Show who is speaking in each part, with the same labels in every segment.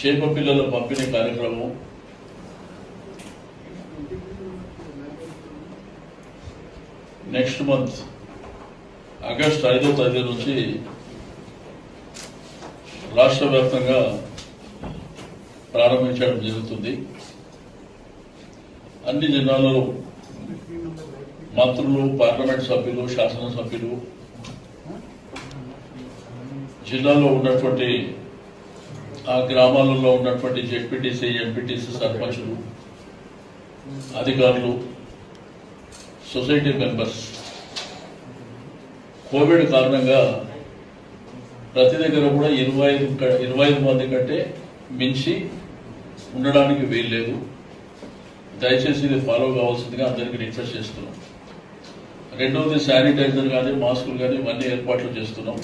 Speaker 1: చేప పిల్లల పంపిణీ కార్యక్రమం నెక్స్ట్ మంత్ ఆగస్ట్ ఐదో తేదీ నుంచి రాష్ట్ర వ్యాప్తంగా ప్రారంభించడం జరుగుతుంది అన్ని జిల్లాలలో మంత్రులు పార్లమెంట్ సభ్యులు శాసనసభ్యులు జిల్లాలో ఉన్నటువంటి ఆ గ్రామాలలో ఉన్నటువంటి జెడ్పీటీసీ ఎంపీటీసీ సర్పంచులు అధికారులు సొసైటీ మెంబర్స్ కోవిడ్ కారణంగా ప్రతి దగ్గర కూడా ఇరవై ఐదు క- ఇరవై ఐదు మంది కంటే మించి ఉండడానికి వీల్లేదు దయచేసి ఇది ఫాలో కావాల్సిందిగా అందరికీ రిక్వెస్ట్ చేస్తున్నాం రెండవది శానిటైజర్ కానీ మాస్కులు కానీ ఇవన్నీ ఏర్పాట్లు చేస్తున్నాం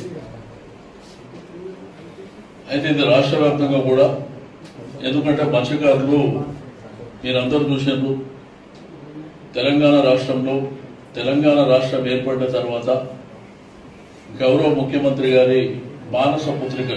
Speaker 1: అయితే ఇది రాష్ట్ర వ్యాప్తంగా కూడా ఎందుకంటే మత్స్యకారులు మీరందరూ చూసారు తెలంగాణ రాష్ట్రంలో తెలంగాణ రాష్ట్రం ఏర్పడిన తర్వాత గౌరవ ముఖ్యమంత్రి గారి మానస పుత్రిక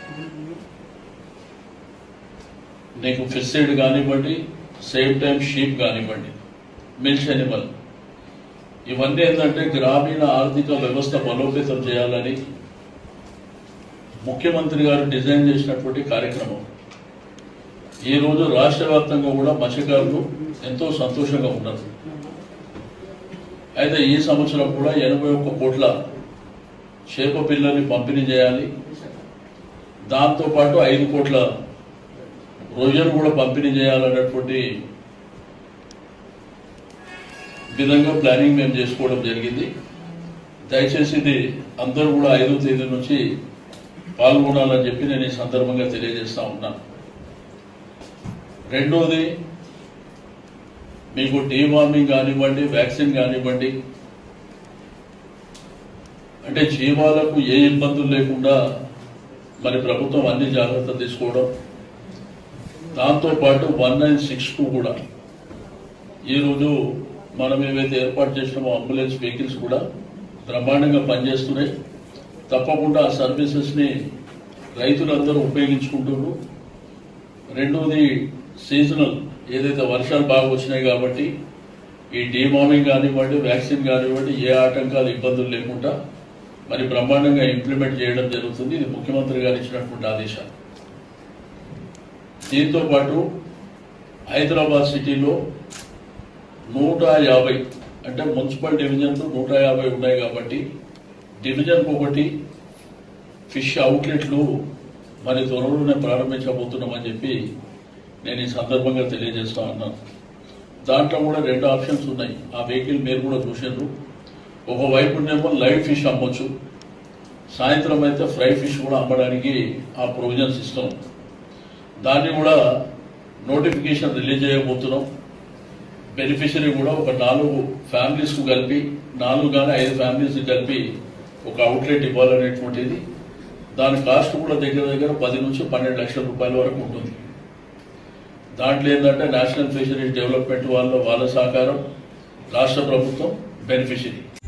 Speaker 1: నీకు ఫిష్ సైడ్ కానివ్వండి సేమ్ టైం షీప్ కానివ్వండి మిల్క్ అనిమల్ ఇవన్నీ ఏంటంటే గ్రామీణ ఆర్థిక వ్యవస్థ బలోపేతం చేయాలని ముఖ్యమంత్రి గారు డిజైన్ చేసినటువంటి కార్యక్రమం ఈ రోజు రాష్ట్ర వ్యాప్తంగా కూడా మత్స్యకారులు ఎంతో సంతోషంగా ఉన్నారు అయితే ఈ సంవత్సరం కూడా ఎనభై ఒక్క కోట్ల చేప పిల్లల్ని పంపిణీ చేయాలి దాంతో పాటు ఐదు కోట్ల రొయ్యలు కూడా పంపిణీ చేయాలన్నటువంటి విధంగా ప్లానింగ్ మేము చేసుకోవడం జరిగింది దయచేసి ఇది అందరూ కూడా ఐదో తేదీ నుంచి పాల్గొనాలని చెప్పి నేను ఈ సందర్భంగా తెలియజేస్తా ఉన్నాను రెండోది మీకు డీవార్మింగ్ కానివ్వండి వ్యాక్సిన్ కానివ్వండి అంటే జీవాలకు ఏ ఇబ్బందులు లేకుండా మరి ప్రభుత్వం అన్ని జాగ్రత్తలు తీసుకోవడం దాంతో పాటు వన్ నైన్ సిక్స్ టూ కూడా ఈరోజు మనం ఏవైతే ఏర్పాటు చేసినామో అంబులెన్స్ వెహికల్స్ కూడా బ్రహ్మాండంగా పనిచేస్తున్నాయి తప్పకుండా ఆ సర్వీసెస్ని రైతులందరూ ఉపయోగించుకుంటున్నారు రెండోది సీజనల్ ఏదైతే వర్షాలు బాగా వచ్చినాయి కాబట్టి ఈ డీమామింగ్ కానివ్వండి వ్యాక్సిన్ కానివ్వండి ఏ ఆటంకాలు ఇబ్బందులు లేకుండా మరి బ్రహ్మాండంగా ఇంప్లిమెంట్ చేయడం జరుగుతుంది ఇది ముఖ్యమంత్రి గారు ఇచ్చినటువంటి ఆదేశాలు దీంతో పాటు హైదరాబాద్ సిటీలో నూట యాభై అంటే మున్సిపల్ డివిజన్లు నూట యాభై ఉన్నాయి కాబట్టి డివిజన్ ఒకటి ఫిష్ అవుట్లెట్లు మరి త్వరలోనే ప్రారంభించబోతున్నామని చెప్పి నేను ఈ సందర్భంగా తెలియజేస్తా ఉన్నాను దాంట్లో కూడా రెండు ఆప్షన్స్ ఉన్నాయి ఆ వెహికల్ మీరు కూడా చూసారు ఒకవైపునేమో లైవ్ ఫిష్ అమ్మొచ్చు సాయంత్రం అయితే ఫ్రై ఫిష్ కూడా అమ్మడానికి ఆ ప్రొవిజన్స్ ఇస్తాం దాన్ని కూడా నోటిఫికేషన్ రిలీజ్ చేయబోతున్నాం బెనిఫిషరీ కూడా ఒక నాలుగు ఫ్యామిలీస్ కు కలిపి నాలుగు కానీ ఐదు ఫ్యామిలీస్ కలిపి ఒక అవుట్లెట్ ఇవ్వాలనేటువంటిది దాని కాస్ట్ కూడా దగ్గర దగ్గర పది నుంచి పన్నెండు లక్షల రూపాయల వరకు ఉంటుంది దాంట్లో ఏంటంటే నేషనల్ ఫిషరీస్ డెవలప్మెంట్ వాళ్ళ వాళ్ళ సహకారం రాష్ట్ర ప్రభుత్వం బెనిఫిషరీ